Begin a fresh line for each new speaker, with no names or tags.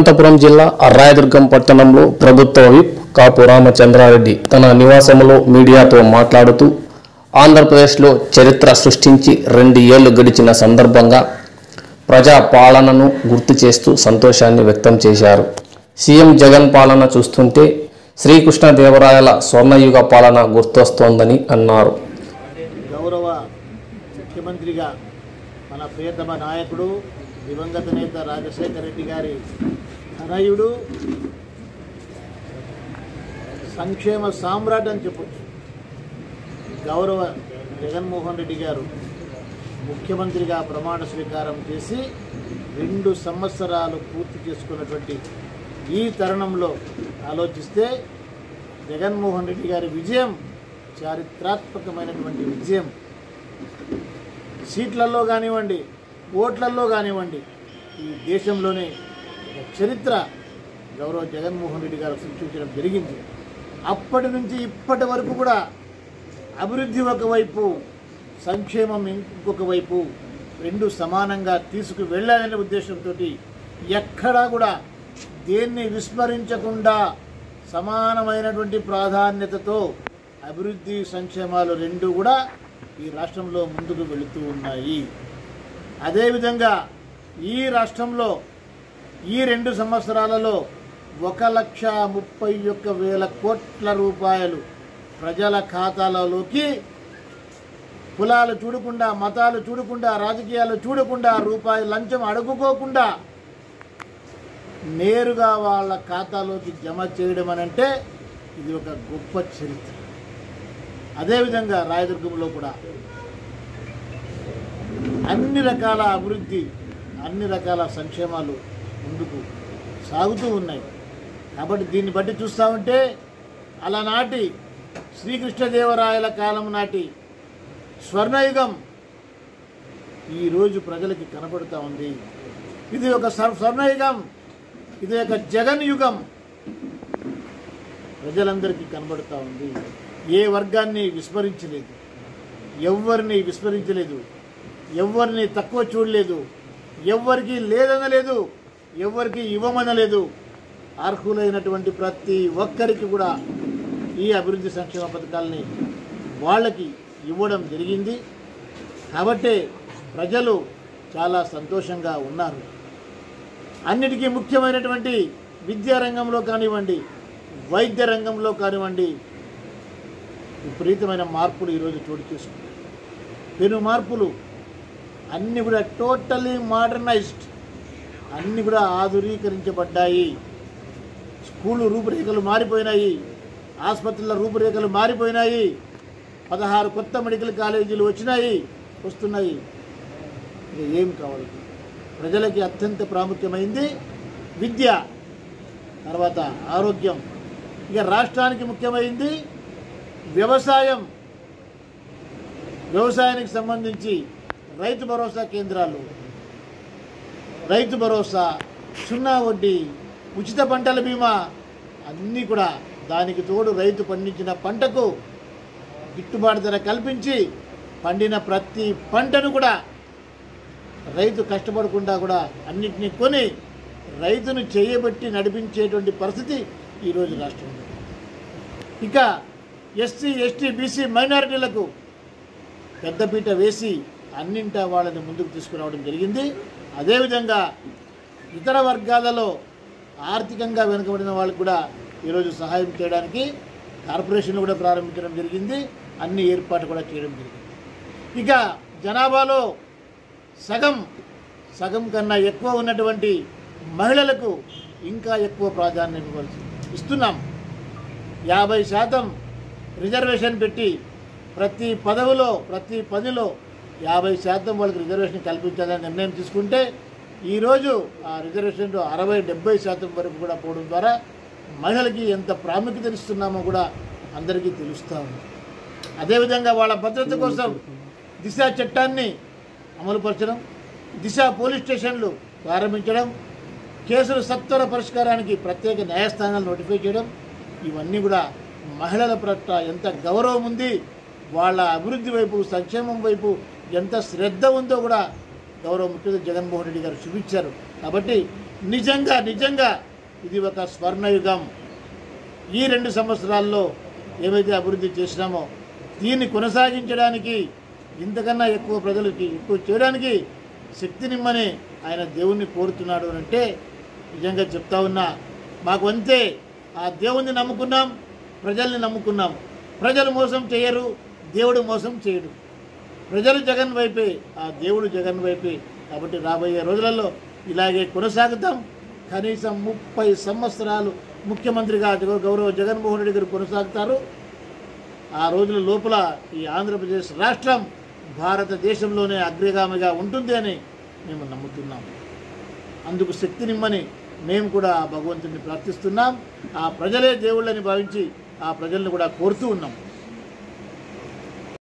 అనంతపురం జిల్లా రాయదుర్గం పట్టణంలో ప్రభుత్వ విప్ కాపు రామచంద్రారెడ్డి తన నివాసంలో మీడియాతో మాట్లాడుతూ ఆంధ్రప్రదేశ్లో చరిత్ర సృష్టించి రెండు ఏళ్లు గడిచిన సందర్భంగా ప్రజా పాలనను గుర్తు చేస్తూ సంతోషాన్ని వ్యక్తం చేశారు సీఎం జగన్ పాలన చూస్తుంటే శ్రీకృష్ణదేవరాయల స్వర్ణయుగ పాలన గుర్తొస్తోందని అన్నారు
గౌరవ ముఖ్యమంత్రిగా మన ప్రియతమ నాయకుడు దివంగత నేత రాజశేఖర రెడ్డి గారి తనయుడు సంక్షేమ సామ్రాట్ అని చెప్పొచ్చు గౌరవ జగన్మోహన్ రెడ్డి గారు ముఖ్యమంత్రిగా ప్రమాణ స్వీకారం చేసి రెండు సంవత్సరాలు పూర్తి చేసుకున్నటువంటి ఈ తరుణంలో ఆలోచిస్తే జగన్మోహన్ రెడ్డి గారి విజయం చారిత్రాత్మకమైనటువంటి విజయం సీట్లలో కానివ్వండి ఓట్లలో కానివ్వండి ఈ దేశంలోనే ఒక చరిత్ర గౌరవ జగన్మోహన్ రెడ్డి గారు సృష్టించడం జరిగింది అప్పటి నుంచి ఇప్పటి వరకు కూడా అభివృద్ధి ఒకవైపు సంక్షేమం ఇంకొక వైపు రెండు సమానంగా తీసుకు వెళ్ళాలనే ఉద్దేశంతో ఎక్కడా కూడా దేన్ని విస్మరించకుండా సమానమైనటువంటి ప్రాధాన్యతతో అభివృద్ధి సంక్షేమాలు రెండు కూడా ఈ రాష్ట్రంలో ముందుకు వెళుతూ ఉన్నాయి అదేవిధంగా ఈ రాష్ట్రంలో ఈ రెండు సంవత్సరాలలో ఒక లక్ష ముప్పై ఒక్క వేల కోట్ల రూపాయలు ప్రజల ఖాతాలలోకి కులాలు చూడకుండా మతాలు చూడకుండా రాజకీయాలు చూడకుండా రూపాయి లంచం అడుగుకోకుండా నేరుగా వాళ్ళ ఖాతాలోకి జమ చేయడం అని అంటే ఇది ఒక గొప్ప చరిత్ర అదేవిధంగా రాయదుర్గంలో కూడా అన్ని రకాల అభివృద్ధి అన్ని రకాల సంక్షేమాలు ముందుకు సాగుతూ ఉన్నాయి కాబట్టి దీన్ని బట్టి చూస్తూ ఉంటే అలనాటి శ్రీకృష్ణదేవరాయల కాలం నాటి స్వర్ణయుగం ఈరోజు ప్రజలకి కనబడుతూ ఉంది ఇది ఒక స్వర్- స్వర్ణయుగం ఇది ఒక జగన్ యుగం ప్రజలందరికీ కనబడుతూ ఉంది ఏ వర్గాన్ని విస్మరించలేదు ఎవరిని విస్మరించలేదు ఎవరిని తక్కువ చూడలేదు ఎవరికి లేదనలేదు ఎవరికి ఇవ్వమనలేదు అర్హులైనటువంటి ప్రతి ఒక్కరికి కూడా ఈ అభివృద్ధి సంక్షేమ పథకాలని వాళ్ళకి ఇవ్వడం జరిగింది కాబట్టే ప్రజలు చాలా సంతోషంగా ఉన్నారు అన్నిటికీ ముఖ్యమైనటువంటి విద్యా రంగంలో కానివ్వండి వైద్య రంగంలో కానివ్వండి విపరీతమైన మార్పులు ఈరోజు చోటు చేసుకుంటాయి పెను మార్పులు అన్నీ కూడా టోటలీ మోడర్నైజ్డ్ అన్నీ కూడా ఆధునీకరించబడ్డాయి స్కూళ్ళు రూపురేఖలు మారిపోయినాయి ఆసుపత్రుల రూపురేఖలు మారిపోయినాయి పదహారు కొత్త మెడికల్ కాలేజీలు వచ్చినాయి వస్తున్నాయి ఇక ఏం కావాలి ప్రజలకి అత్యంత ప్రాముఖ్యమైంది విద్య తర్వాత ఆరోగ్యం ఇక రాష్ట్రానికి ముఖ్యమైంది వ్యవసాయం వ్యవసాయానికి సంబంధించి రైతు భరోసా కేంద్రాలు రైతు భరోసా సున్నా వడ్డీ ఉచిత పంటల బీమా అన్నీ కూడా దానికి తోడు రైతు పండించిన పంటకు గిట్టుబాటు ధర కల్పించి పండిన ప్రతి పంటను కూడా రైతు కష్టపడకుండా కూడా అన్నిటినీ కొని రైతును చేయబట్టి నడిపించేటువంటి పరిస్థితి ఈరోజు రాష్ట్రంలో ఇక ఎస్సీ ఎస్టీ బీసీ మైనారిటీలకు పెద్దపీట వేసి అన్నింటా వాళ్ళని ముందుకు తీసుకురావడం జరిగింది అదేవిధంగా ఇతర వర్గాలలో ఆర్థికంగా వెనుకబడిన వాళ్ళకు కూడా ఈరోజు సహాయం చేయడానికి కార్పొరేషన్లు కూడా ప్రారంభించడం జరిగింది అన్ని ఏర్పాటు కూడా చేయడం జరిగింది ఇక జనాభాలో సగం సగం కన్నా ఎక్కువ ఉన్నటువంటి మహిళలకు ఇంకా ఎక్కువ ప్రాధాన్యం ఇవ్వాల్సి ఇస్తున్నాం యాభై శాతం రిజర్వేషన్ పెట్టి ప్రతి పదవిలో ప్రతి పనిలో యాభై శాతం వాళ్ళకి రిజర్వేషన్ కల్పించాలని నిర్ణయం తీసుకుంటే ఈరోజు ఆ రిజర్వేషన్లో అరవై డెబ్బై శాతం వరకు కూడా పోవడం ద్వారా మహిళలకి ఎంత ప్రాముఖ్యత ఇస్తున్నామో కూడా అందరికీ తెలుస్తూ ఉంది అదేవిధంగా వాళ్ళ భద్రత కోసం దిశ చట్టాన్ని అమలుపరచడం దిశ పోలీస్ స్టేషన్లు ప్రారంభించడం కేసుల సత్వర పరిష్కారానికి ప్రత్యేక న్యాయస్థానాలు నోటిఫై చేయడం ఇవన్నీ కూడా మహిళల పట్ల ఎంత గౌరవం ఉంది వాళ్ళ అభివృద్ధి వైపు సంక్షేమం వైపు ఎంత శ్రద్ధ ఉందో కూడా గౌరవ ముఖ్యమంత్రి జగన్మోహన్ రెడ్డి గారు చూపించారు కాబట్టి నిజంగా నిజంగా ఇది ఒక స్వర్ణయుగం ఈ రెండు సంవత్సరాల్లో ఏవైతే అభివృద్ధి చేసినామో దీన్ని కొనసాగించడానికి ఇంతకన్నా ఎక్కువ ప్రజలకి ఎక్కువ చేయడానికి శక్తినిమ్మని ఆయన దేవుణ్ణి కోరుతున్నాడు అని అంటే నిజంగా చెప్తా ఉన్నా మాకు అంతే ఆ దేవుణ్ణి నమ్ముకున్నాం ప్రజల్ని నమ్ముకున్నాం ప్రజలు మోసం చేయరు దేవుడు మోసం చేయడు ప్రజలు జగన్ వైపే ఆ దేవుడు జగన్ వైపే కాబట్టి రాబోయే రోజులలో ఇలాగే కొనసాగుతాం కనీసం ముప్పై సంవత్సరాలు ముఖ్యమంత్రిగా జగ- గౌరవ జగన్మోహన్ రెడ్డి గారు కొనసాగుతారు ఆ రోజుల లోపల ఈ ఆంధ్రప్రదేశ్ రాష్ట్రం భారతదేశంలోనే అగ్రగామిగా ఉంటుంది అని మేము నమ్ముతున్నాం అందుకు శక్తినిమ్మని మేము కూడా ఆ భగవంతుని ప్రార్థిస్తున్నాం ఆ ప్రజలే దేవుళ్ళని భావించి ఆ ప్రజల్ని కూడా కోరుతూ ఉన్నాం